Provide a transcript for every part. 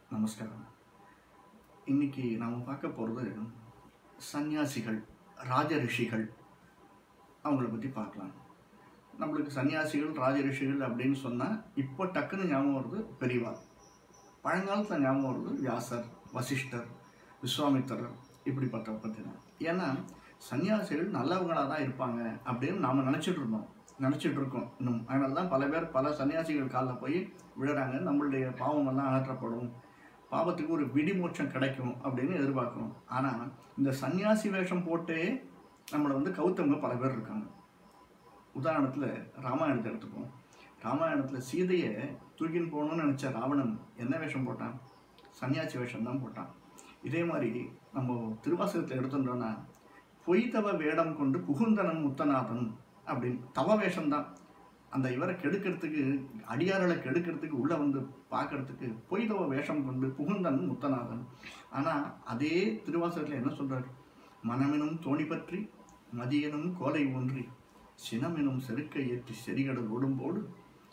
நமஸ்காரம் இன்னைக்கு நாம் பார்க்க போகிறது சந்நியாசிகள் ராஜ ரிஷிகள் அவங்கள பற்றி பார்க்கலாம் நம்மளுக்கு சன்னியாசிகள் ராஜ ரிஷிகள் அப்படின்னு சொன்னால் இப்போ டக்குன்னு ஞாபகம் வருது பெரியவா பழங்காலத்தில் ஞாபகம் வருது வியாசர் வசிஷ்டர் விஸ்வாமித்திரர் இப்படிப்பட்ட பற்றி தான் ஏன்னா சன்னியாசிகள் நல்லவங்களாக தான் இருப்பாங்க அப்படின்னு நாம் நினச்சிட்டு இருந்தோம் நினச்சிட்டு இருக்கோம் இன்னும் அதனால தான் பல பேர் பல சன்னியாசிகள் காலில் போய் விழுறாங்க நம்மளுடைய பாவமெல்லாம் அகற்றப்படும் பாவத்துக்கு ஒரு விடிமோட்சம் கிடைக்கும் அப்படின்னு எதிர்பார்க்குறோம் ஆனால் இந்த சன்னியாசி வேஷம் போட்டே நம்மளை வந்து கௌத்தவங்க பல பேர் இருக்காங்க உதாரணத்தில் ராமாயணத்தை எடுத்துப்போம் ராமாயணத்தில் சீதையை தூக்கின்னு போகணும்னு நினச்ச ராவணன் என்ன வேஷம் போட்டான் சன்னியாசி வேஷம் தான் போட்டான் இதே மாதிரி நம்ம திருவாசகத்தை எடுத்துட்டோம்னா பொய் தவ வேடம் கொண்டு புகுந்தனன் முத்தநாதன் அப்படின்னு தவ வேஷம்தான் அந்த இவரை கெடுக்கிறதுக்கு அடியார்களை கெடுக்கிறதுக்கு உள்ளே வந்து பார்க்கறதுக்கு பொய் தவ வேஷம் கொண்டு புகுந்தனன் முத்தநாதன் ஆனால் அதே திருவாசகத்தில் என்ன சொல்றார் மனமெனும் தோணி பற்றி மதியனும் கோலை ஒன்றி சினமெனும் செருக்கை ஏற்றி செறிகடல் ஓடும்போடு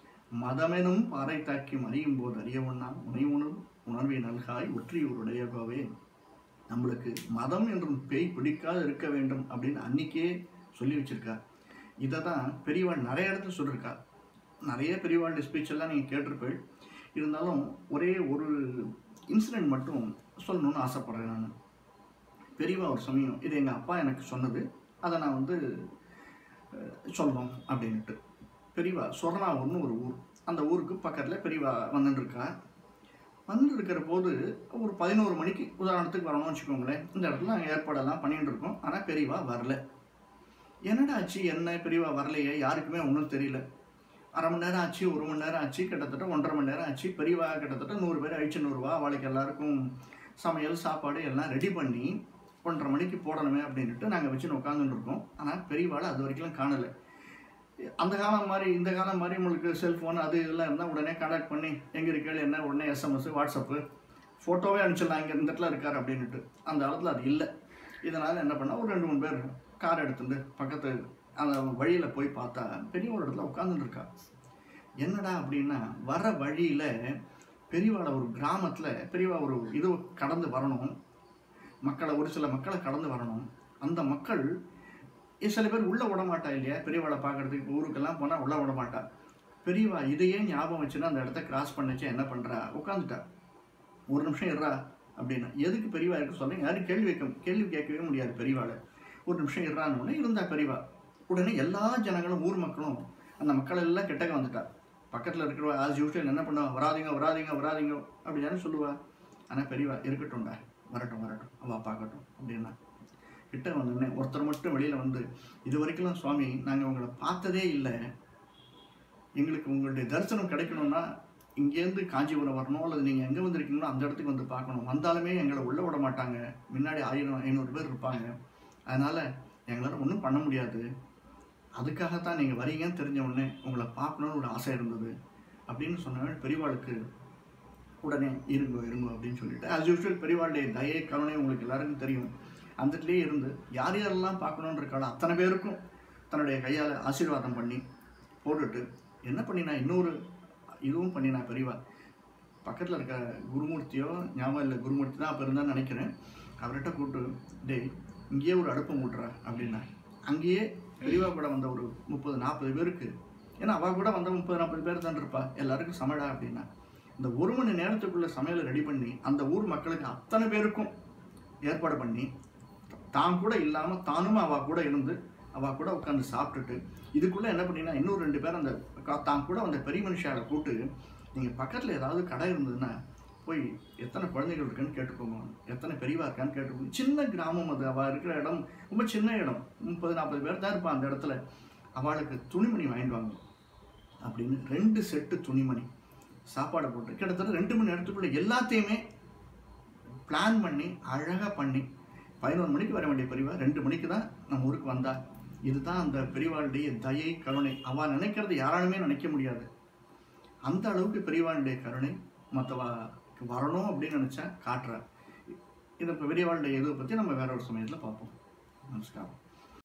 மதமெனும் பாறை தாக்கி மறியும் போது அறியவண்ணா உணை உணர்வு உணர்வை நல்காய் ஒற்றியூருடைய கோவே நம்மளுக்கு மதம் என்றும் பேய் பிடிக்காது இருக்க வேண்டும் அப்படின்னு அன்னைக்கே சொல்லி வச்சிருக்கா இதை தான் பெரியவாள் நிறைய இடத்துல சொல்லியிருக்கா நிறைய பெரியவாளுடைய ஸ்பீச் எல்லாம் நீங்கள் கேட்டிருப்பேள் இருந்தாலும் ஒரே ஒரு இன்சிடெண்ட் மட்டும் சொல்லணும்னு ஆசைப்பட்றேன் நான் பெரியவா ஒரு சமயம் இது எங்கள் அப்பா எனக்கு சொன்னது அதை நான் வந்து அஹ், சொல்லணும் அப்படின்ட்டு பெரியவா சொர்ணாவூர்னு ஒரு ஊர் அந்த ஊருக்கு பக்கத்தில் பெரியவா வந்துட்டு இருக்கா வந்துட்டு இருக்கிற போது ஒரு பதினோரு மணிக்கு உதாரணத்துக்கு வரணும்னு வச்சுக்கோங்களேன் இந்த இடத்துல நாங்கள் ஏற்பாடெல்லாம் பண்ணிட்டு இருக்கோம் ஆனால் பெரியவா வரல என்னடா ஆச்சு என்ன பெரியவா வரலையே யாருக்குமே ஒன்றும் தெரியல அரை மணி நேரம் ஆச்சு ஒரு மணி நேரம் ஆச்சு கிட்டத்தட்ட ஒன்றரை மணி நேரம் ஆச்சு பெரியவா கிட்டத்தட்ட நூறு பேர் அழிச்சு நூறுரூவா அவளுக்கு எல்லாருக்கும் சமையல் சாப்பாடு எல்லாம் ரெடி பண்ணி ஒன்றரை மணிக்கு போடணுமே அப்படின்ட்டு நாங்கள் வச்சுன்னு உட்காந்துட்டு இருக்கோம் ஆனால் பெரியவாளை அது வரைக்கும் காணலை அந்த காலம் மாதிரி இந்த காலம் மாதிரி உங்களுக்கு செல்ஃபோன் அது இதெல்லாம் இருந்தால் உடனே கான்டாக்ட் பண்ணி எங்கே இருக்கேள் என்ன உடனே எஸ்எம்எஸ் வாட்ஸ்அப்பு ஃபோட்டோவே அனுப்பிச்சிடலாம் இங்கே இந்த இடத்துல இருக்கார் அப்படின்ட்டு அந்த காலத்தில் அது இல்லை இதனால் என்ன பண்ணால் ஒரு ரெண்டு மூணு பேர் கார் எடுத்துட்டு பக்கத்து அந்த வழியில் போய் பார்த்தா பெரிய ஒரு இடத்துல உட்காந்துட்டு இருக்கா என்னடா அப்படின்னா வர வழியில் பெரியவாளை ஒரு கிராமத்தில் பெரியவா ஒரு இது கடந்து வரணும் மக்களை ஒரு சில மக்களை கடந்து வரணும் அந்த மக்கள் ஏ, சில பேர் உள்ளே விட மாட்டா இல்லையா பெரியவாளை பார்க்கறதுக்கு இப்போ ஊருக்கெல்லாம் போனால் உள்ளே விட மாட்டா பெரியவா இதையே ஞாபகம் வச்சுன்னா அந்த இடத்த கிராஸ் பண்ணுச்சு என்ன பண்ணுறா உட்காந்துட்டா ஒரு நிமிஷம் இருறா அப்படின்னா எதுக்கு பெரியவா இருக்க சொல்ல யாரும் கேள்வி வைக்க கேள்வி கேட்கவே முடியாது பெரியவாளை ஒரு நிமிஷம் இருறான்னு உடனே இருந்தா பெரியவா உடனே எல்லா ஜனங்களும் ஊர் மக்களும் அந்த மக்கள் எல்லாம் கிட்டக்க வந்துட்டா பக்கத்தில் இருக்கிறவா ஆஸ் யூஸ்வல் என்ன பண்ணுவா வராதீங்க வராதீங்க வராதீங்க அப்படி தானே சொல்லுவா ஆனால் பெரியவா இருக்கட்டும்டா வரட்டும் வரட்டும் அவள் பார்க்கட்டும் அப்படின்னா கிட்ட வந்தோடனே ஒருத்தர் மட்டும் வெளியில் வந்து இது வரைக்கும் சுவாமி நாங்கள் உங்களை பார்த்ததே இல்லை எங்களுக்கு உங்களுடைய தரிசனம் கிடைக்கணும்னா இங்கேருந்து காஞ்சிபுரம் வரணும் அல்லது நீங்கள் எங்கே வந்திருக்கீங்களோ அந்த இடத்துக்கு வந்து பார்க்கணும் வந்தாலுமே எங்களை உள்ளே விட மாட்டாங்க முன்னாடி ஆயிரம் ஐநூறு பேர் இருப்பாங்க அதனால் எங்களால் ஒன்றும் பண்ண முடியாது அதுக்காகத்தான் நீங்கள் வரீங்கன்னு தெரிஞ்ச உடனே உங்களை பார்க்கணுன்னு ஒரு ஆசை இருந்தது அப்படின்னு சொன்ன பெரியவாளுக்கு உடனே இருங்கோ இருங்கோ அப்படின்னு சொல்லிட்டு as யூஸ்வல் பெரியவாளுடைய தயை கருணை உங்களுக்கு எல்லாருக்கும் தெரியும் அந்த இடத்துலயே இருந்து யார் யாரெல்லாம் பார்க்கணுன்னு இருக்காளோ அத்தனை பேருக்கும் தன்னுடைய கையால் ஆசீர்வாதம் பண்ணி போட்டுட்டு என்ன பண்ணினா இன்னொரு இதுவும் பண்ணினா பெரியவா பக்கத்தில் இருக்க குருமூர்த்தியோ ஞாபகம் இல்லை குருமூர்த்தி தான் அப்போ இருந்தான்னு நினைக்கிறேன் அவர்கிட்ட கூப்பிட்டு டேய் இங்கேயே ஒரு அடுப்பை மூட்டுறா அப்படின்னா அங்கேயே பெரியவா கூட வந்த ஒரு முப்பது நாற்பது பேருக்கு ஏன்னா அவள் கூட வந்த முப்பது நாற்பது பேர் தான் இருப்பா எல்லாருக்கும் சமைடா அப்படின்னா இந்த ஒரு மணி நேரத்துக்குள்ள சமையலை ரெடி பண்ணி அந்த ஊர் மக்களுக்கு அத்தனை பேருக்கும் ஏற்பாடு பண்ணி தான் கூட இல்லாமல் தானும் அவள் கூட இருந்து அவள் கூட உட்காந்து சாப்பிட்டுட்டு இதுக்குள்ளே என்ன பண்ணினா இன்னொரு ரெண்டு பேர் அந்த கா- தான் கூட அந்த பெரிய மனுஷாவை கூப்பிட்டு நீங்கள் பக்கத்தில் ஏதாவது கடை இருந்ததுன்னா போய் எத்தனை குழந்தைகள் இருக்குன்னு கேட்டுக்கோங்க எத்தனை பெரியவா இருக்கான்னு கேட்டுக்கோங்க சின்ன கிராமம் அது அவள் இருக்கிற இடம் ரொம்ப சின்ன இடம் முப்பது நாற்பது பேர் தான் இருப்பான் அந்த இடத்துல அவளுக்கு துணிமணி வாங்கிட்டு வாங்க அப்படின்னு ரெண்டு செட்டு துணிமணி சாப்பாடு போட்டு கிட்டத்தட்ட ரெண்டு மணி நேரத்துக்குள்ள எல்லாத்தையுமே பிளான் பண்ணி அழகாக பண்ணி பதினோரு மணிக்கு வர வேண்டிய பெரியவா ரெண்டு மணிக்கு தான் நம்ம ஊருக்கு வந்தா இதுதான் அந்த பெரியவாளுடைய தயை கருணை அவள் நினைக்கிறது யாராலுமே நினைக்க முடியாது அந்த அளவுக்கு பெரியவாளுடைய கருணை மற்றவாக்கு வரணும் அப்படின்னு நினச்சா காட்டுறா இதை இப்போ பெரியவாளுடைய இதை பற்றி நம்ம வேற ஒரு சமயத்தில் பார்ப்போம் நமஸ்காரம்